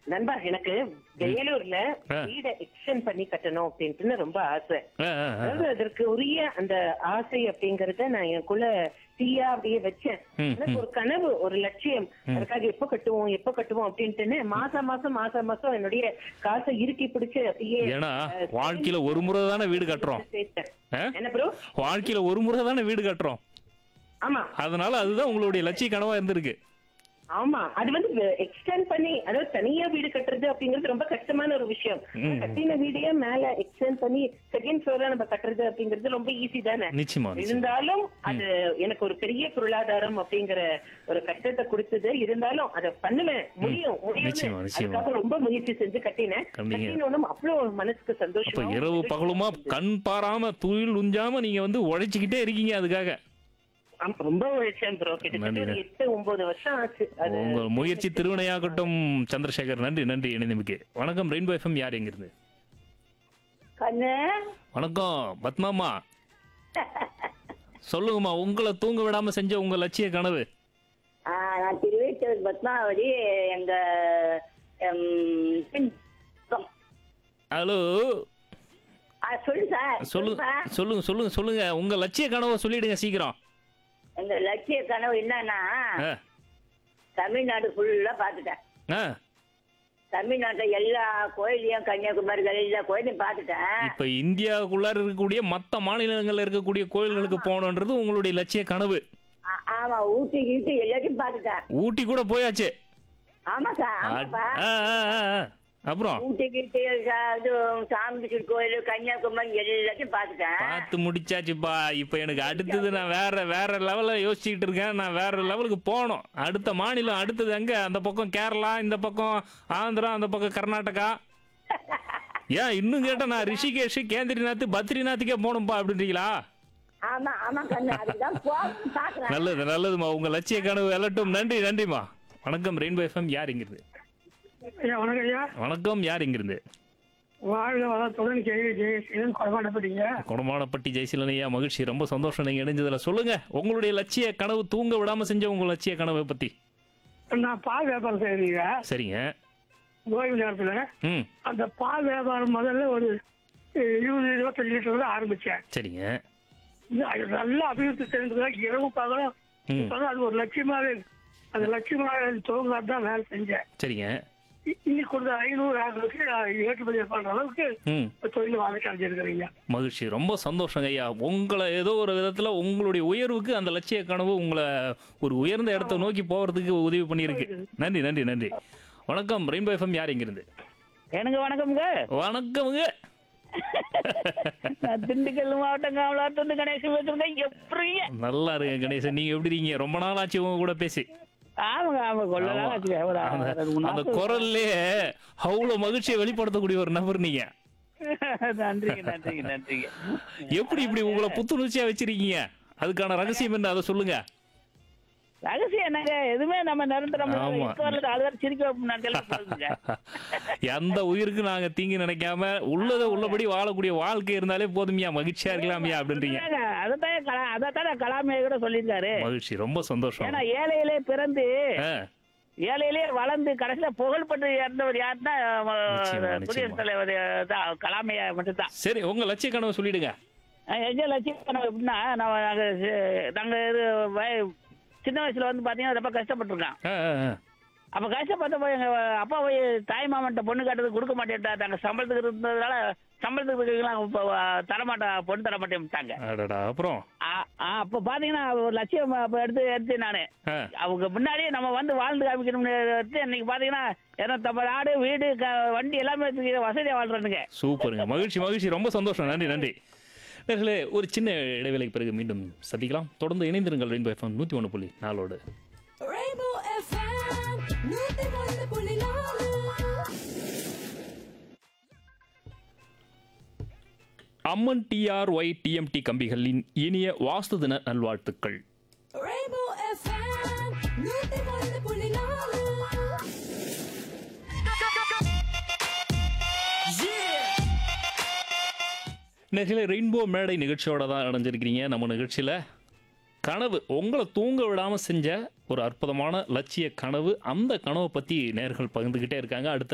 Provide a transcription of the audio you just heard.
நண்பா எனக்கு வேலூர்ல ஆ. வீட எக்ஸ்டெண்ட் பண்ணி கட்டணும் அப்படின்ட்டு ரொம்ப ஆசை ஆ, ஆ, ஆ. அதாவது அதற்கு உரிய அந்த ஆசை அப்படிங்கறத நான் எனக்குள்ள தீயா அப்படியே வச்சேன் ம், எனக்கு ஒரு கனவு ஒரு லட்சியம் அதுக்காக எப்ப கட்டுவோம் எப்ப கட்டுவோம் அப்படின்ட்டுன்னு மாசம் மாசம் மாசம் மாசம் என்னுடைய காசை இறுக்கி பிடிச்சு அப்படியே ஏன்னா அஹ், வாழ்க்கையில ஒரு முறை தானே வீடு கட்டுறோம் சேர்த்தேன். ஆ? என்ன ப்ரோ வாழ்க்கையில ஒரு முறை தானே வீடு கட்டுறோம் ஆமா அதனால அதுதான் உங்களுடைய லட்சிய கனவா இருந்திருக்கு ஆமா அது வந்து எக்ஸ்டெண்ட் பண்ணி அதாவது தனியா வீடு கட்டுறது அப்படிங்கிறது ரொம்ப கஷ்டமான ஒரு விஷயம் ம். கட்டின வீடையே மேல எக்ஸ்டெண்ட் பண்ணி செகண்ட் ஃப்ளோர்ல நம்ம கட்டுறது அப்படிங்கிறது ரொம்ப ஈஸி தானே நிச்சயமா நிச்சயமா. இருந்தாலும் அது எனக்கு ஒரு பெரிய பொருளாதாரம் அப்படிங்கிற ஒரு கஷ்டத்தை கொடுத்தது இருந்தாலும் அதை பண்ணுவேன் முடியும் முடியும் நிச்சயமா, நிச்சயமா. அதுக்காக ரொம்ப முயற்சி செஞ்சு கட்டினேன் கண்டிப்பா. கட்டினோனும் அவ்வளவு மனசுக்கு அப்ப சந்தோஷம் இரவு பகலுமா கண் பாராம துயில் உஞ்சாம நீங்க வந்து உழைச்சிக்கிட்டே இருக்கீங்க அதுக்காக ரொம்ப உழைச்சேன் ப்ரோ கிட்டத்தட்ட நன்றி, ஒரு நன்றி. எட்டு ஒன்பது வருஷம் ஆச்சு அது உங்க முயற்சி திருவினையாகட்டும் சந்திரசேகர் நன்றி நன்றி இணைந்தமைக்கு வணக்கம் ரெயின்போ எஃப்எம் யார் எங்கிருந்து கண்ணு வணக்கம் பத்மாமா சொல்லுங்கம்மா உங்களை தூங்க விடாம செஞ்ச உங்க லட்சிய கனவு ஆ, நான் திருவேற்றூர் பத்மாவதி எங்க ம், பின் பக்கம். ஹலோ ஆ, சொல்லு சார் சொல்லுங்க சொல்லுப்பா. சொல்லுங்க சொல்லுங்க சொல்லுங்க உங்க லட்சிய கனவை சொல்லிடுங்க சீக்கிரம் எங்க லட்சிய கனவு என்னன்னா ஆ, தமிழ்நாடு ஃபுல்லா பாத்துட்டேன் ஆ. தமிழ்நாட்டுல எல்லா கோயிலையும் கன்னியாகுமரி எல்லா கோயிலையும் பாத்துட்டேன் இப்ப இந்தியாவுக்குள்ளார இருக்கக்கூடிய மத்த மாநிலங்கள்ல இருக்கக்கூடிய கோயில்களுக்கு போகணுன்றது உங்களுடைய லட்சிய கனவு ஆ- ஆமா ஊட்டி கீட்டி எல்லாத்தையும் பாத்துட்டேன் ஊட்டி கூட போயாச்சு ஆமா சார் ஆ, ஆமாப்பா ஆ, ஆ, ஆ. அப்புறம் ஊட்டி கீட்டி சா- இது சாமிச்சு கோயில் கன்னியாகுமரி எல்லாத்தையும் பாத்துட்டேன் பார்த்து முடிச்சாச்சுப்பா இப்ப எனக்கு அடுத்தது நான் வேற வேற லெவல்ல யோசிச்சுக்கிட்டு இருக்கேன் நான் வேற லெவலுக்கு போகணும் அடுத்த மாநிலம் அடுத்தது எங்க அந்த பக்கம் கேரளா இந்த பக்கம் ஆந்திரா அந்த பக்கம் கர்நாடகா ஏன் இன்னும் கேட்டா நான் ரிஷிகேஷ் கேந்திரிநாத் பத்ரிநாத்துக்கே போகணும்பா அப்படின்றீங்களா ஆமா ஆமா கண்ணு அதுதான் போகணும்னு பாக்குறேன் நல்லது நல்லதுமா உங்க லட்சிய கனவு வெல்லட்டும் நன்றி நன்றிமா வணக்கம் ரெயின்போ எஃப்எம் யார் இங்கிருந்து ஐயா வணக்கம் ஐயா வணக்கம் யார் இங்கிருந்து வாழ்க வளத்துடன் கேள்வி ஜெயசீலன் கொடமாட்டப்பட்டீங்க குடமானப்பட்டி ஜெயசீலன் ஐயா மகிழ்ச்சி ரொம்ப சந்தோஷம் நீங்க இணைஞ்சதுல சொல்லுங்க உங்களுடைய லட்சிய கனவு தூங்க விடாம செஞ்ச உங்க லட்சிய கனவை பத்தி நான் பால் வியாபாரம் செய்றீங்க சரிங்க ஓய்வு நேரத்துல ம் அந்த பால் வியாபாரம் முதல்ல ஒரு அஹ், இருபது இருபத்தஞ்சு லிட்டர் தான் ஆரம்பிச்சேன் சரிங்க இது அது நல்ல அபிவிருத்தி செஞ்சதுல இரவு பகலும் ம் இப்பதான் அது ஒரு லட்சியமாவே இருக்கு. அந்த லட்சியமாக துவங்காது தான் வேலை செஞ்சேன் சரிங்க இ- இன்னைக்கு கொடுத்த ஐநூறு ஆயிரத்துக்கு நான் ஏற்றுமதி பண்ற அளவுக்கு ம் தொழில் வாழ்க்கை அடைஞ்சிருக்கிறீங்க மகிழ்ச்சி ரொம்ப சந்தோஷங்க ஐயா உங்களை ஏதோ ஒரு விதத்துல உங்களுடைய உயர்வுக்கு அந்த லட்சிய கனவு உங்களை ஒரு உயர்ந்த இடத்தை நோக்கி போறதுக்கு உதவி பண்ணியிருக்கு நன்றி நன்றி நன்றி வணக்கம் ரெயின்போ எஃப்எம் யார் இங்கிருந்து எனக்கு வணக்கம்ங்க வணக்கமுங்க நான் திண்டுக்கல் மாவட்டம் காமலாத்துண்டு கணேசன் பேசுறேங்க எப்படிங்க நல்லா இருக்கு கணேசன் நீங்க எப்படி இருக்கீங்க ரொம்ப நாள் ஆச்சு உங்க கூட பேசி ஆமாங்க ஆமா கொள்ள ஆமா. நாள் ஆச்சுங்க. ஒரு அந்த- ரெண்டு மூணு அந்த நாள் குரல்லே அவ்வளவு மகிழ்ச்சியை வெளிப்படுத்தக்கூடிய ஒரு நபர் நீங்க நன்றிங்க நன்றிங்க நன்றிங்க எப்படி இப்படி உங்களை புத்துணர்ச்சியா வச்சிருக்கீங்க அதுக்கான ரகசியம் என்ன அதை சொல்லுங்க ரகசியம் என்னங்க எதுவுமே நம்ம நிரந்தரம் ஆமா. அது வரை சிரிக்க வைப்போம் நான் கேள்வி சொல்லுங்க எந்த உயிருக்கு நாங்க தீங்கு நினைக்காம உள்ளதை உள்ளபடி வாழக்கூடிய வாழ்க்கை இருந்தாலே போதுமியா மகிழ்ச்சியா இருக்கலாமியா அப்படின்றீங்க அதைத்தான் கலா- அதைத்தான் கலாமையை கூட சொல்லியிருக்காரு மகிழ்ச்சி ரொம்ப சந்தோஷம் ஏன்னா ஏழையிலே பிறந்து ஆ, ஏழையிலே வளர்ந்து கடைசியில புகழ்பட்டு இறந்தவர் யாருன்னா நிச்சயமா, அஹ், குடியரசுத் நிச்சயமா. தலைவர் தான் கலாமையா மட்டும்தான் சரி உங்க லட்சிய கனவு சொல்லிடுங்க அஹ் எங்க லட்சியம் எப்படின்னா நம்ம நாங்க சி- நாங்க இது வய- சின்ன வயசுல வந்து பாத்தீங்கன்னா ரொம்ப கஷ்டப்பட்டிருக்கோம் ஆ, ஆ, ஆ. அப்ப கஷ்டப்பட்ட போய் எங்க அப்பா போய் தாய் மாமன்ட்ட பொண்ணு கட்டுறது கொடுக்க மாட்டேன்ட்டா நாங்க சம்பளத்துக்கு இருந்ததுனால சம்பளத்துக்கு இருக்கலாம் இப்போ தரமாட்டா பொண்ணு தர மாட்டேன்ட்டாங்க அடடா அப்புறம் ஆ- ஆ, அப்ப பாத்தீங்கன்னா ஒரு லட்சியம் அப்ப எடுத்து எடுத்து நானு ஆ, அவங்க முன்னாடியே நம்ம வந்து வாழ்ந்து காமிக்கணும்னு எடுத்து இன்னைக்கு பாத்தீங்கன்னா இரநூத்தம்பது ஆடு வீடு க- வண்டி எல்லாமே வச்சுக்கிற வசதியா வாழ்றேனுங்க சூப்பருங்க மகிழ்ச்சி மகிழ்ச்சி ரொம்ப சந்தோஷம் நன்றி நன்றி நேர்களே ஒரு சின்ன இடைவேளைக்கு பிறகு மீண்டும் சந்திக்கலாம் தொடர்ந்து இணைந்திருங்கள் ரெயின்போ எஃப்எம் நூற்றி ஒன்று புள்ளி நாலோடு Rainbow FM, நூத்தி ஒன்று புள்ளி நாலு. அம்மன் டிஆர்ஒய் டிஎம்டி கம்பிகளின் இனிய வாஸ்து தின நல்வாழ்த்துக்கள் Rainbow FM, நூத்தி ஒன்று புள்ளி நாலு. நேர்களே ரெயின்போ மேடை நிகழ்ச்சியோட தான் இணைஞ்சிருக்கிறீங்க நம்ம நிகழ்ச்சியில் கனவு உங்களை தூங்க விடாமல் செஞ்ச ஒரு அற்புதமான லட்சிய கனவு அந்த கனவை பற்றி நேர்கள் பகிர்ந்துக்கிட்டே இருக்காங்க அடுத்த